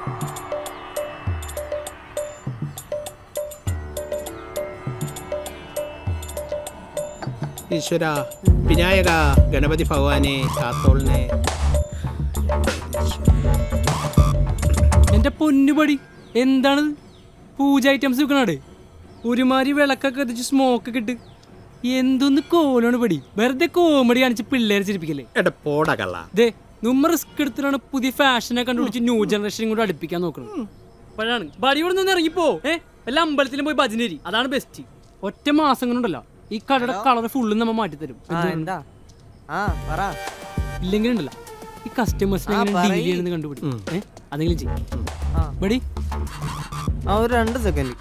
ഈശ്വര വിനായക ഗണപതി ഭഗവാനെ കാത്തോളിനെ എന്റെ പൊന്നുപടി എന്താണിത് പൂജ ഐറ്റംസ് വിൽക്കണാട് ഒരുമാതിരി വിളക്കൊക്കെ കത്തിച്ച് സ്മോക്ക് ഒക്കെ ഇട്ട് എന്തൊന്ന് കോലാണ് പടി വെറുതെ കോമഡി കാണിച്ച് പിള്ളേരെ ചിരിപ്പിക്കല്ലേ എടാ പോട കള്ള ദേ നമ്മ റിസ്ക് എടുത്തിട്ടാണ് പുതിയ ഫാഷനെ കണ്ടുപിടിച്ച് ന്യൂ ജനറേഷൻ കൂടെ അടുപ്പിക്കാൻ നോക്കുന്നത് അപ്പോഴാണ് ബടി ഇവിടെ നിന്ന് ഇറങ്ങിപ്പോ ഏ വല്ല അമ്പലത്തിലും പോയി ഭജനരി അതാണ് ബെസ്റ്റ് ഒറ്റ മാസം കൊണ്ടുണ്ടല്ലോ ഈ കടയുടെ കളർ ഫുള്ള് നമ്മ മാറ്റിത്തരും ആ എന്താ ആ പറ ഇല്ലെങ്കിൽ ഉണ്ടല്ലോ ഈ കസ്റ്റമേഴ്സിനെ ആ, എങ്ങനെ പറയ്. ഡീൽ ചെയ്യണമെന്ന് കണ്ടുപിടിക്കും ഏ അതെങ്കിലും ചെയ്യും ആ ബടി ആ ഒരു രണ്ട് സെക്കൻഡ്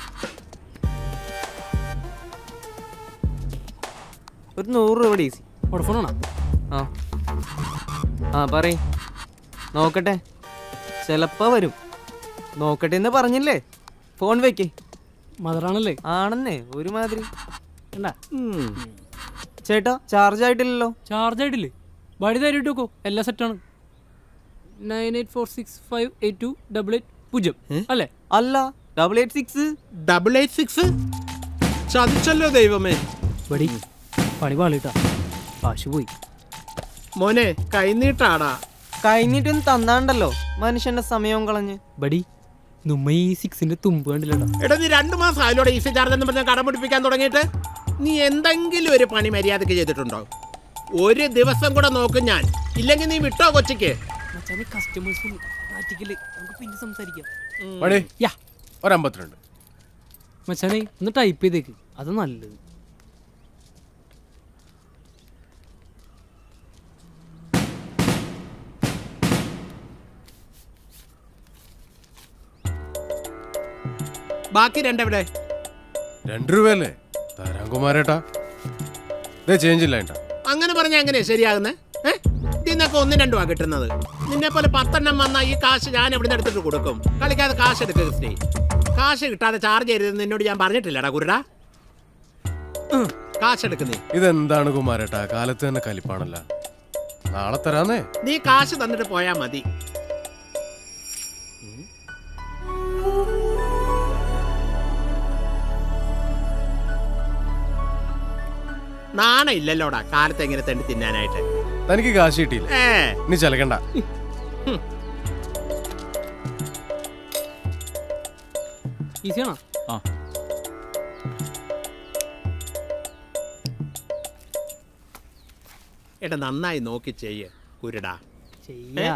ഒരു നൂറ് രൂപ ഈസി വോഡഫോണാണോ ആ ആ പറയ് നോക്കട്ടെ ചിലപ്പോ വരും നോക്കട്ടെ എന്ന് പറഞ്ഞില്ലേ ഫോൺ വെക്കേ മദറാണല്ലേ ആണെന്നേ ഒരുമാതിരി കണ്ടാ ചേട്ടാ ചാർജ് ആയിട്ടില്ലല്ലോ ചാർജ് ആയിട്ടില്ലേ ബടി തരിട്ട് നോക്കോ എല്ലാം സെറ്റാണ് nine eight four six five eight two double eight പൂജ്യം അല്ലേ അല്ല double eight six double eight six ചതിച്ചല്ലോ ദൈവമേ ബടി പണി പാളിട്ടാ കാശ് പോയി മോനെ കൈനീട്ടാടാ കഴിഞ്ഞിട്ടൊന്ന് തന്നാണ്ടല്ലോ മനുഷ്യന്റെ സമയവും കളഞ്ഞ് ബടി നമ്മ ഈ സിക്സിന്റെ തുമ്പ് കണ്ടില്ലടാ എടാ നീ രണ്ടു മാസം ആയാലോടെ ഈസി ചാർജ് എന്ന് പറഞ്ഞ കടം പിടിപ്പിക്കാൻ തുടങ്ങിയിട്ട് നീ എന്തെങ്കിലും ഒരു പണി മര്യാദക്ക് ചെയ്തിട്ടുണ്ടോ ഒരു ദിവസം കൂടെ നോക്കും ഞാൻ ഇല്ലെങ്കിൽ നീ വിട്ടോ കൊച്ചിക്ക് മച്ചാനെ കസ്റ്റമേഴ്സ് നാറ്റിക്കല് നമുക്ക് പിന്നെ സംസാരിക്കാം മടി യാ ഒരമ്പത്തിരണ്ട് മച്ചാനെ ഒന്ന് ടൈപ്പ് ചെയ്തേക്ക് അത് നല്ലത് ബാക്കി രണ്ടെവിടെ രണ്ട് രൂപയല്ലേ തരാം കുമാരേട്ടാ ഇതേ ചേഞ്ച് ഇല്ല ഏട്ടാ അങ്ങനെ പറഞ്ഞ എങ്ങനെയാ ശരിയാകുന്നത് ഏഹ് ഇതിന്നൊക്കെ ഒന്നും രണ്ടുമാ കിട്ടുന്നത് നിന്നെ പോലെ പത്തെണ്ണം വന്നാൽ ഈ കാശ് ഞാൻ എവിടെ നിന്ന് എടുത്തിട്ട് കൊടുക്കും കളിക്കാതെ കാശ് എടുക്കുക ക്രിസ്റ്റി കാശ് കിട്ടാതെ ചാർജ് ചെയ്തതെന്ന് നിന്നോട് ഞാൻ പറഞ്ഞിട്ടില്ലടാ കുരുടാ ഉം, കാശ് എടുക്കുന്നേ ഇതെന്താണ് കുമാരേട്ടാ കാലത്ത് തന്നെ കലിപ്പാണല്ല നാളെ തരാന്നേ നീ കാശ് തന്നിട്ട് പോയാ മതി നാണ ഇല്ലല്ലോടാ കാലത്ത് എങ്ങനെ തെണ്ടി തിന്നാനായിട്ട് തനിക്ക് കാശ് കിട്ടിയില്ല ഏ ഇനി ചലക്കണ്ട ഈസിയാണോ ആ എടാ നന്നായി നോക്കി ചെയ്യ് കുരുടാ ചെയ്യാ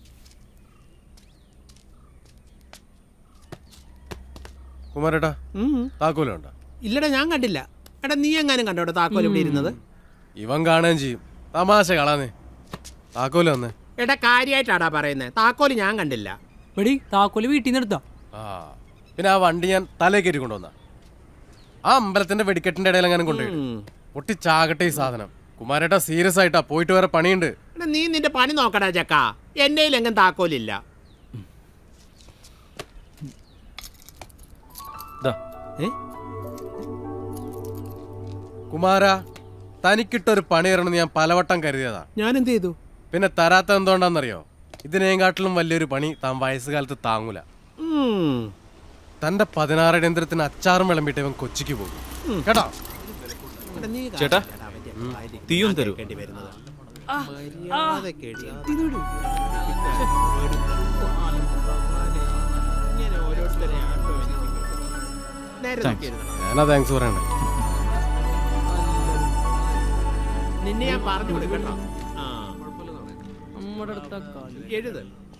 കുമാരേട്ടാ ഉം. താക്കോലുണ്ടോ ഇല്ലടാ ഞാൻ കണ്ടില്ല എടാ നീ എങ്ങാനും കണ്ടോടാ താക്കോൽ ഇവിടെ ഇരുന്നത് ഇവൻ കാണുകയും ചെയ്യും തമാശ കളാന്നേ താക്കോല് വന്നേ എടാ കാര്യമായിട്ടാടാ പറയുന്നത് താക്കോല് ഞാൻ കണ്ടില്ല ബടി താക്കോല് വീട്ടിൽ നിന്ന് എടുത്താ ആ പിന്നെ ആ വണ്ടി ഞാൻ തലേ കയറ്റി കൊണ്ടുവന്ന ആ അമ്പലത്തിന്റെ വെടിക്കെട്ടിന്റെ ഇടയിൽ എങ്ങനെ കൊണ്ടുപോയി ഉം. പൊട്ടിച്ചാകട്ടെ ഈ സാധനം കുമാരേട്ടാ സീരിയസ് ആയിട്ടാ പോയിട്ട് വേറെ പണിയുണ്ട് എടാ നീ നിന്റെ പണി നോക്കടാ ചക്ക എൻ്റെ എങ്ങും താക്കോലില്ല ദാ ഏ കുമാര തനിക്കിട്ടൊരു പണി തരണമെന്ന് ഞാൻ പലവട്ടം കരുതിയതാ ഞാൻ എന്ത് ചെയ്തു പിന്നെ തരാത്ത എന്തുകൊണ്ടാണെന്നറിയോ ഇതിനേക്കാട്ടിലും വലിയൊരു പണി താൻ വയസ്സുകാലത്ത് താങ്ങൂല ഉം. തന്റെ പതിനാറ് യന്ത്രത്തിന് അച്ചാറും വിളമ്പിട്ട് ഇവൻ കൊച്ചിക്ക് പോകും കേട്ടോ എടാ നീ ചേട്ടാ, കാണിക്കടാ അവന്റെ ഭാര്യ തീയും തരൂ. കേൾക്കേണ്ടി വരുന്നത്. മര്യാദയ്ക്ക് എഴുതി. ഇങ്ങനെ ഓരോരുത്തരെ ആട്ടോ എനിക്ക്. നേരെ നോക്കി എഴുതണം. ഞാനാ താങ്ക്സ് പറയണ്ടേ നിന്നെ ഞാൻ പറഞ്ഞു കൊടുക്കട്ടോ ആ നമ്മുടെ അടുത്ത കാല് എഴുത്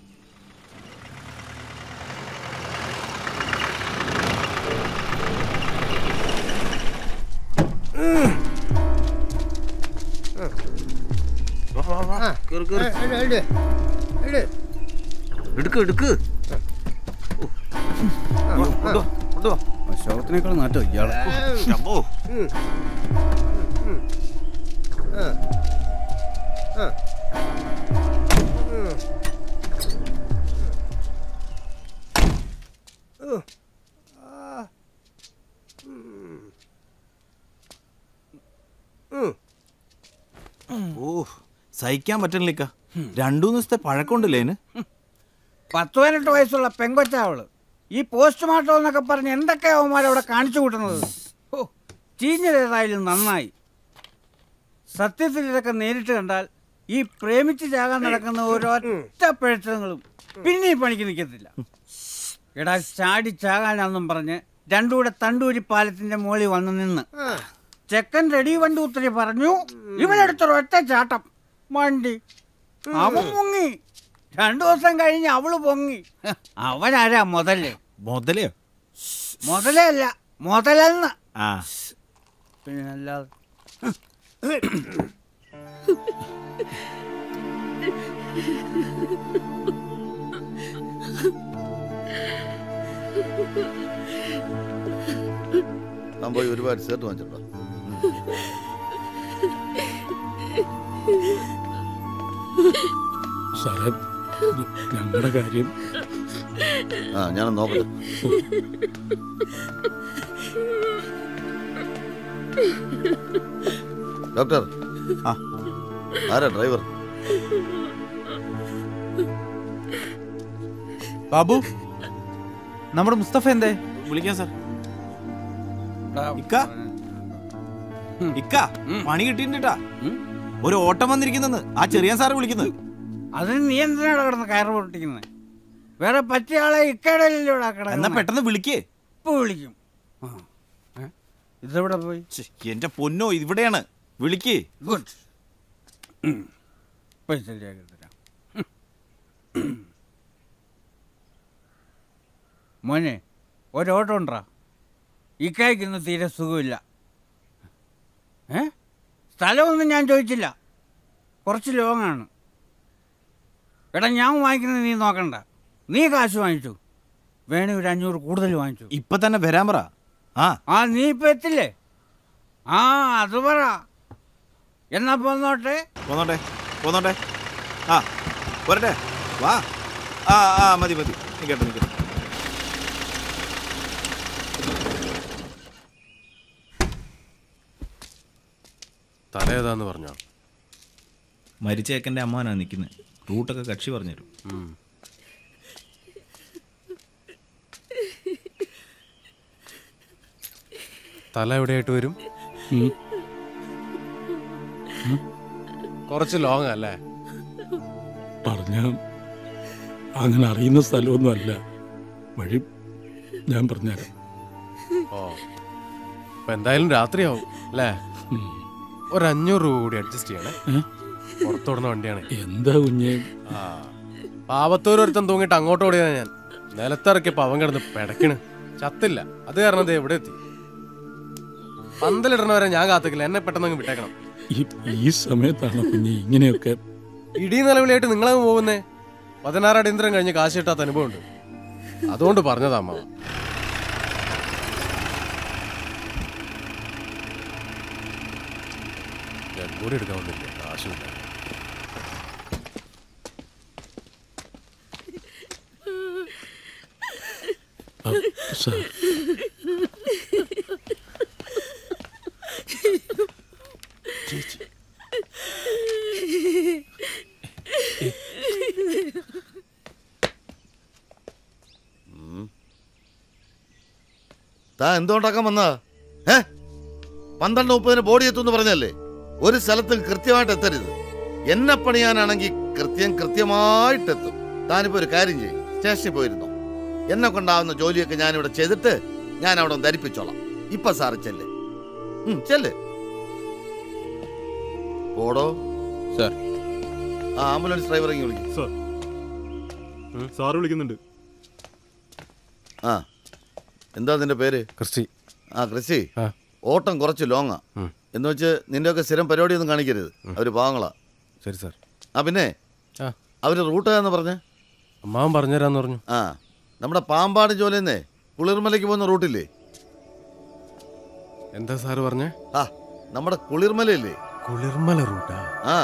എടുക്ക് എടുക്ക് അശോകത്തിനേക്കാൾ നാറ്റോ ഇയാളെ അമ്മോ ഓ സഹിക്കാൻ പറ്റണില്ലേക്ക രണ്ടു ദിവസത്തെ പഴക്കമുണ്ടല്ലേ അതിന് പത്ത് പതിനെട്ട് വയസ്സുള്ള പെങ്കൊച്ചാവള് ഈ പോസ്റ്റ്മോർട്ടം എന്നൊക്കെ പറഞ്ഞ് എന്തൊക്കെ അവന്മാരവിടെ കാണിച്ചു കൂട്ടുന്നത് ഓ ചീഞ്ഞതേതായാലും നന്നായി സത്യത്തിൽ ഇതൊക്കെ നേരിട്ട് കണ്ടാൽ ഈ പ്രേമിച്ച് ചാകാൻ നടക്കുന്ന ഒരൊറ്റ പിഴച്ചങ്ങളും പിന്നെ ഈ പണിക്ക് നിൽക്കത്തില്ല എടാ ചാടി ചാകാനാന്നും പറഞ്ഞ് രണ്ടുകൂടെ തണ്ടൂരി പാലത്തിന്റെ മുകളിൽ വന്ന് നിന്ന് ചെക്കൻ റെഡി വണ്ടി ഉത്തരി പറഞ്ഞു ഇവനെടുത്തൊരു ഒറ്റ ചാട്ടം വണ്ടി അവൻ പൊങ്ങി രണ്ടു ദിവസം കഴിഞ്ഞ് അവള് പൊങ്ങി അവനാരാ മുതല് മുതലയോ മുതലേ അല്ല മുതലെന്ന് ആ പിന്നെ അല്ലാതെ ഞാൻ പോയി ഒരുപാട് ഷർട്ട് വാങ്ങിച്ചിട്ടോ സാറേ ഞങ്ങളുടെ കാര്യം ആ ഞാൻ നോക്കട്ടെ ഡോക്ടർ ആ. ആരാ ഡ്രൈവർ ബാബു നമ്മുടെ മുസ്തഫ എന്തേ വിളിക്കാം സാർ ഇക്ക ഇക്ക പണി കിട്ടിണ്ടാ ഒരു ഓട്ടം വന്നിരിക്കുന്നെന്ന് ആ ചെറിയ സാറ് വിളിക്കുന്നത് അതിന് നീ എന്തിനാണ് കിടന്ന് കയറ് പൊട്ടിക്കുന്നത് വേറെ പറ്റിയ ആളെ ഇക്കടലിലൂടെ എന്നാ കിടക്കുന്ന പെട്ടെന്ന് വിളിക്കേ ഇപ്പൊ വിളിക്കും ആ. ഏ? ഇതെവിടെ പോയി ഛെ, എന്റെ പൊന്നോ ഇവിടെയാണ് വിളിക്കേ ഗുഡ് പോയി ശരിയാക്കി തരാം മോനെ ഒരോട്ടം ഉണ്ടാ ഇക്കായ്ക്ക് ഇന്ന് തീരെ സുഖമില്ല ഏ സ്ഥലമൊന്നും ഞാൻ ചോദിച്ചില്ല കുറച്ച് ലോങ്ങാണ് എടാ ഞാൻ വാങ്ങിക്കുന്നത് നീ നോക്കണ്ട നീ കാശ് വാങ്ങിച്ചു വേണേ ഒരു അഞ്ഞൂറ് കൂടുതൽ വാങ്ങിച്ചു ഇപ്പൊ തന്നെ വരാൻ പറ ആ ആ നീ ഇപ്പൊ എത്തില്ലേ ആ അത് പറ എന്നാ പോന്നോട്ടെ പോന്നോട്ടെ പോന്നോട്ടെ ആ പോരട്ടെ വാ ആ ആ മതി മതി നിൽക്കട്ടെ നിൽക്കട്ടെ തല ഏതാന്ന് പറഞ്ഞോ മരിച്ച ഏക്കൻ്റെ അമ്മാനാ നിൽക്കുന്നത് റൂട്ടൊക്കെ കക്ഷി പറഞ്ഞുതരും തല എവിടെയായിട്ട് വരും ഉം. കുറച്ച് ലോങ് അല്ലേ പറഞ്ഞ അങ്ങനെ അറിയുന്ന സ്ഥലമൊന്നും അല്ല വഴി ഞാൻ പറഞ്ഞുതരാം ഓ അപ്പൊ എന്തായാലും രാത്രിയാവും അല്ലേ ഉം. ഒരു അഞ്ഞൂറ് രൂപ കൂടി അഡ്ജസ്റ്റ് ചെയ്യണേ ഏ? പുറത്തോടുന്ന വണ്ടിയാണ് എന്താ കുഞ്ഞെ ആ പാവത്തൂർ ഒരുത്തൻ തൂങ്ങിട്ട് അങ്ങോട്ട് ഓടിയതാ ഞാൻ നിലത്തിറക്കിയപ്പോ അവൻ കിടന്ന് പെടക്കണ് ചത്തില്ല അത് കാരണം ദേ എവിടെ എത്തി പന്തലിടണവരെ ഞാൻ കാത്തിക്കില്ല എന്നെ പെട്ടെന്ന് അങ്ങ് വിട്ടേക്കണം ഈ ഈ സമയത്താണ് കുഞ്ഞെ ഇങ്ങനെയൊക്കെ ഇടി നിലവിളിയായിട്ട് നിങ്ങളങ്ങ് പോകുന്നേ പതിനാറ് അടിയന്തരം കഴിഞ്ഞ് കാശ് കിട്ടാത്ത അനുഭവമുണ്ട് അതുകൊണ്ട് പറഞ്ഞതാ അമ്മ ഞാൻ കൂടി എടുക്കാൻ വന്നില്ല കാശില്ല ആ, സാർ താൻ എന്തുകൊണ്ടാക്കാൻ വന്നതാ ഏ പന്ത്രണ്ട് മുപ്പതിന് ബോഡി എത്തുമെന്ന് പറഞ്ഞല്ലേ ഒരു സ്ഥലത്തും കൃത്യമായിട്ട് എത്തരുത് എന്നെ പണിയാനാണെങ്കിൽ കൃത്യം കൃത്യമായിട്ടെത്തും താനിപ്പോ ഒരു കാര്യം ചെയ്യും സ്റ്റേഷനിൽ പോയിരുന്നു എന്നെ കൊണ്ടാവുന്ന ജോലിയൊക്കെ ഞാനിവിടെ ചെയ്തിട്ട് ഞാൻ അവിടെ ഒന്ന് ധരിപ്പിച്ചോളാം ഇപ്പൊ സാറ് ചെല്ല് ഉം, ചെല്ല് ഓടോ സാർ. ആ ആംബുലൻസ് ഡ്രൈവറെ ഇങ്ങ് വിളിക്കും സാർ സാറ് വിളിക്കുന്നുണ്ട് ആ എന്താ നിന്റെ പേര് ക്രിസ്റ്റി ആ ക്രിസ്റ്റി ആ. ഓട്ടം കുറച്ച് ലോങ്ങാ ഉം. എന്ന് വെച്ച് നിന്റെയൊക്കെ സ്ഥിരം പരിപാടിയൊന്നും കാണിക്കരുത് അവര് പാവങ്ങളാ ശരി സാർ ആ പിന്നെ ആ. അവര് റൂട്ട് ഏതാന്ന് പറഞ്ഞേ അമ്മാവൻ പറഞ്ഞുതരാന്ന് പറഞ്ഞു ആ നമ്മുടെ പാമ്പാട് ജോലിന്നേ കുളിർമലയ്ക്ക് പോകുന്ന റൂട്ടില്ലേ എന്താ സാറ് പറഞ്ഞേ ആ നമ്മുടെ കുളിർമലയില്ലേ കുളിർമല റൂട്ടാ ആ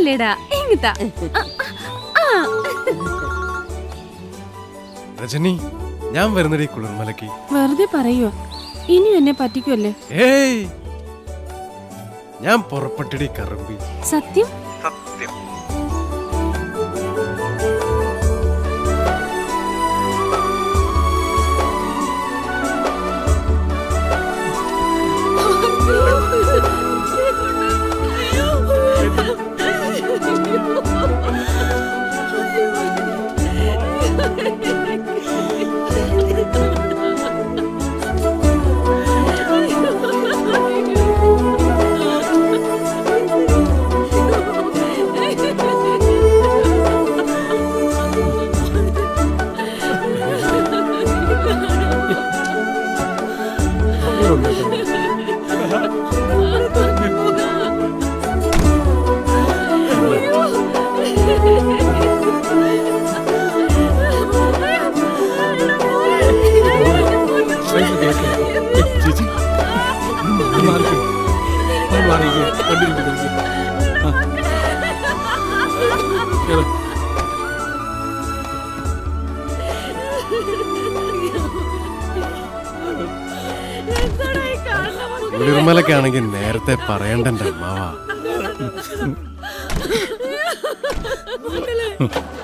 അതല്ലേടാ എങ്ങിത്താ രജനി ഞാൻ വരുന്നടി കുളിർമലക്ക് വെറുതെ പറയുവോ ഇനിയും എന്നെ പറ്റിക്കുമല്ലേ ഏയ് ഞാൻ പുറപ്പെട്ടിടി കറമ്പി സത്യം ചേച്ചി മാറിക്ക്. ഒന്ന് മാറിക്ക്. കണ്ടിരിക്ക് ചേച്ചി. ആ. കേറ്. കുളിർമലക്കാണെങ്കിൽ നേരത്തെ പറയണ്ടന്റെ അമ്മാവാ മക്കളെ